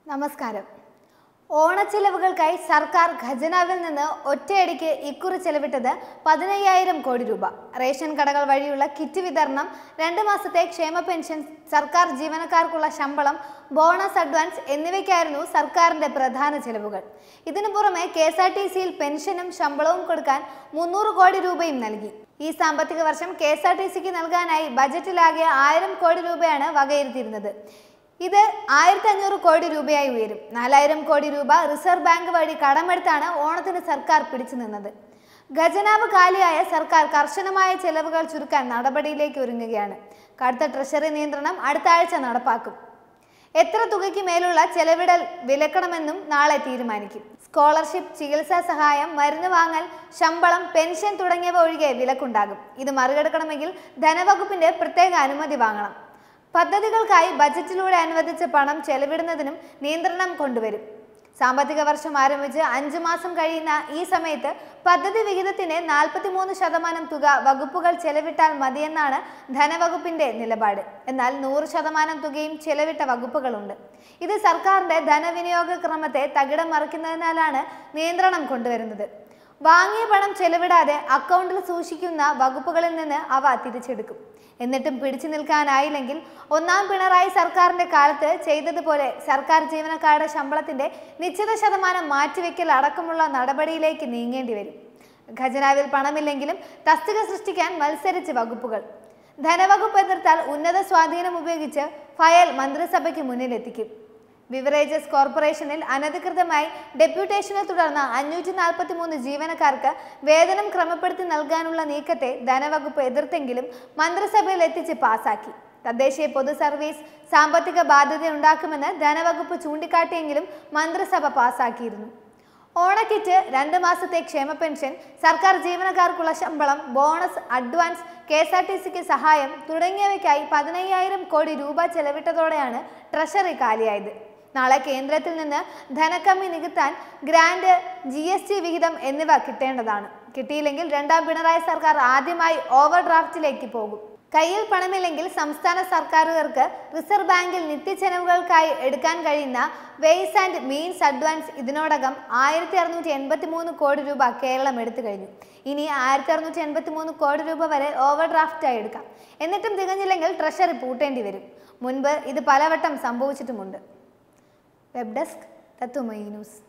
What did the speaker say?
നമസ്കാരം ഓണച്ചെലവുകൾക്കായി സർക്കാർ ഖജനാവിൽ നിന്ന് ഒറ്റയടിക്ക് ഇക്കുറി ചെലവിട്ടത് പതിനയ്യായിരം കോടി രൂപ റേഷൻ കടകൾ വഴിയുള്ള കിറ്റ് വിതരണം രണ്ട് മാസത്തെ ക്ഷേമ പെൻഷൻ സർക്കാർ ജീവനക്കാർക്കുള്ള ശമ്പളം ബോണസ് അഡ്വാൻസ് എന്നിവയ്ക്കായിരുന്നു സർക്കാരിന്റെ പ്രധാന ചെലവുകൾ ഇതിനു പുറമെ കെ എസ് ആർ ടി സിയിൽ പെൻഷനും ശമ്പളവും കൊടുക്കാൻ മുന്നൂറ് കോടി രൂപയും നൽകി ഈ സാമ്പത്തിക വർഷം കെ എസ് ആർ ടി സിക്ക് നൽകാനായി ബജറ്റിലാകെ ആയിരം കോടി രൂപയാണ് വകയിരുത്തിയിരുന്നത് ഇത് ആയിരത്തി അഞ്ഞൂറ് കോടി രൂപയായി ഉയരും നാലായിരം കോടി രൂപ റിസർവ് ബാങ്ക് വഴി കടമെടുത്താണ് ഓണത്തിന് സർക്കാർ പിടിച്ചു നിന്നത് ഖജനാവ് കാലിയായ സർക്കാർ കർശനമായ ചെലവുകൾ ചുരുക്കാൻ നടപടിയിലേക്ക് ഒരുങ്ങുകയാണ് കടുത്ത ട്രഷറി നിയന്ത്രണം അടുത്ത ആഴ്ച നടപ്പാക്കും എത്ര തുകയ്ക്ക് മേലുള്ള ചെലവിടൽ വിലക്കണമെന്നും നാളെ തീരുമാനിക്കും സ്കോളർഷിപ്പ് ചികിത്സാ സഹായം മരുന്ന് വാങ്ങൽ ശമ്പളം പെൻഷൻ തുടങ്ങിയവ ഒഴികെ വിലക്കുണ്ടാകും ഇത് മറികടക്കണമെങ്കിൽ ധനവകുപ്പിന്റെ പ്രത്യേക അനുമതി വാങ്ങണം പദ്ധതികൾക്കായി ബജറ്റിലൂടെ അനുവദിച്ച പണം ചെലവിടുന്നതിനും നിയന്ത്രണം കൊണ്ടുവരും സാമ്പത്തിക വർഷം ആരംഭിച്ച് അഞ്ചു മാസം കഴിയുന്ന ഈ സമയത്ത് പദ്ധതി വിഹിതത്തിന് നാൽപ്പത്തിമൂന്ന് ശതമാനം തുക വകുപ്പുകൾ ചെലവിട്ടാൽ മതിയെന്നാണ് ധനവകുപ്പിന്റെ നിലപാട് എന്നാൽ നൂറ് ശതമാനം തുകയും ചെലവിട്ട വകുപ്പുകളുണ്ട് ഇത് സർക്കാരിന്റെ ധനവിനിയോഗ ക്രമത്തെ തകിടം മറിക്കുന്നതിനാലാണ് നിയന്ത്രണം കൊണ്ടുവരുന്നത് വാങ്ങിയ പണം ചെലവിടാതെ അക്കൗണ്ടിൽ സൂക്ഷിക്കുന്ന വകുപ്പുകളിൽ നിന്ന് അവ തിരിച്ചെടുക്കും എന്നിട്ടും പിടിച്ചു നിൽക്കാനായില്ലെങ്കിൽ ഒന്നാം പിണറായി സർക്കാരിന്റെ കാലത്ത് ചെയ്തതുപോലെ സർക്കാർ ജീവനക്കാരുടെ ശമ്പളത്തിന്റെ നിശ്ചിത ശതമാനം മാറ്റിവെക്കൽ അടക്കമുള്ള നടപടിയിലേക്ക് നീങ്ങേണ്ടി വരും ഖജനാവിൽ പണമില്ലെങ്കിലും തസ്തിക സൃഷ്ടിക്കാൻ മത്സരിച്ച് വകുപ്പുകൾ ധനവകുപ്പ് എതിർത്താൽ ഉന്നത സ്വാധീനം ഉപയോഗിച്ച് ഫയൽ മന്ത്രിസഭയ്ക്ക് മുന്നിലെത്തിക്കും ബിവറേജസ് കോർപ്പറേഷനിൽ അനധികൃതമായി ഡെപ്യൂട്ടേഷനെ തുടർന്ന് അഞ്ഞൂറ്റി നാൽപ്പത്തി മൂന്ന് ജീവനക്കാർക്ക് വേതനം ക്രമപ്പെടുത്തി നൽകാനുള്ള നീക്കത്തെ ധനവകുപ്പ് എതിർത്തെങ്കിലും മന്ത്രിസഭയിൽ എത്തിച്ച് പാസാക്കി തദ്ദേശീയ പൊതു സർവീസ് സാമ്പത്തിക ബാധ്യത ഉണ്ടാക്കുമെന്ന് ധനവകുപ്പ് ചൂണ്ടിക്കാട്ടിയെങ്കിലും മന്ത്രിസഭ പാസാക്കിയിരുന്നു ഓണക്കിറ്റ് രണ്ട് മാസത്തെ ക്ഷേമ പെൻഷൻ സർക്കാർ ജീവനക്കാർക്കുള്ള ശമ്പളം bonus advance K S R T സിക്ക് സഹായം തുടങ്ങിയവയ്ക്കായി പതിനയ്യായിരം കോടി രൂപ ചെലവിട്ടതോടെയാണ് ട്രഷറി കാലിയായത് നാളെ കേന്ദ്രത്തിൽ നിന്ന് ധനക്കമ്മി നികത്താൻ ഗ്രാന്റ് ജി എസ് ടി വിഹിതം എന്നിവ കിട്ടേണ്ടതാണ് കിട്ടിയില്ലെങ്കിൽ രണ്ടാം പിണറായി സർക്കാർ ആദ്യമായി ഓവർ ഡ്രാഫ്റ്റിലേക്ക് പോകും കയ്യിൽ പണമില്ലെങ്കിൽ സംസ്ഥാന സർക്കാരുകൾക്ക് റിസർവ് ബാങ്കിൽ നിത്യച്ചെലവുകൾക്കായി എടുക്കാൻ കഴിയുന്ന വെയ്സ് ആൻഡ് മീൻസ് അഡ്വാൻസ് ഇതിനോടകം ആയിരത്തി അറുന്നൂറ്റി എൺപത്തി മൂന്ന് കോടി രൂപ കേരളം എടുത്തു കഴിഞ്ഞു ഇനി ആയിരത്തി അറുന്നൂറ്റി എൺപത്തി മൂന്ന് കോടി രൂപ വരെ ഓവർ ഡ്രാഫ്റ്റായി എടുക്കാം എന്നിട്ടും തികഞ്ഞില്ലെങ്കിൽ ട്രഷറി പൂട്ടേണ്ടി വരും മുൻപ് ഇത് പലവട്ടം സംഭവിച്ചിട്ടുമുണ്ട് വെബ് ഡെസ്ക് തത്തുമയി ന്യൂസ്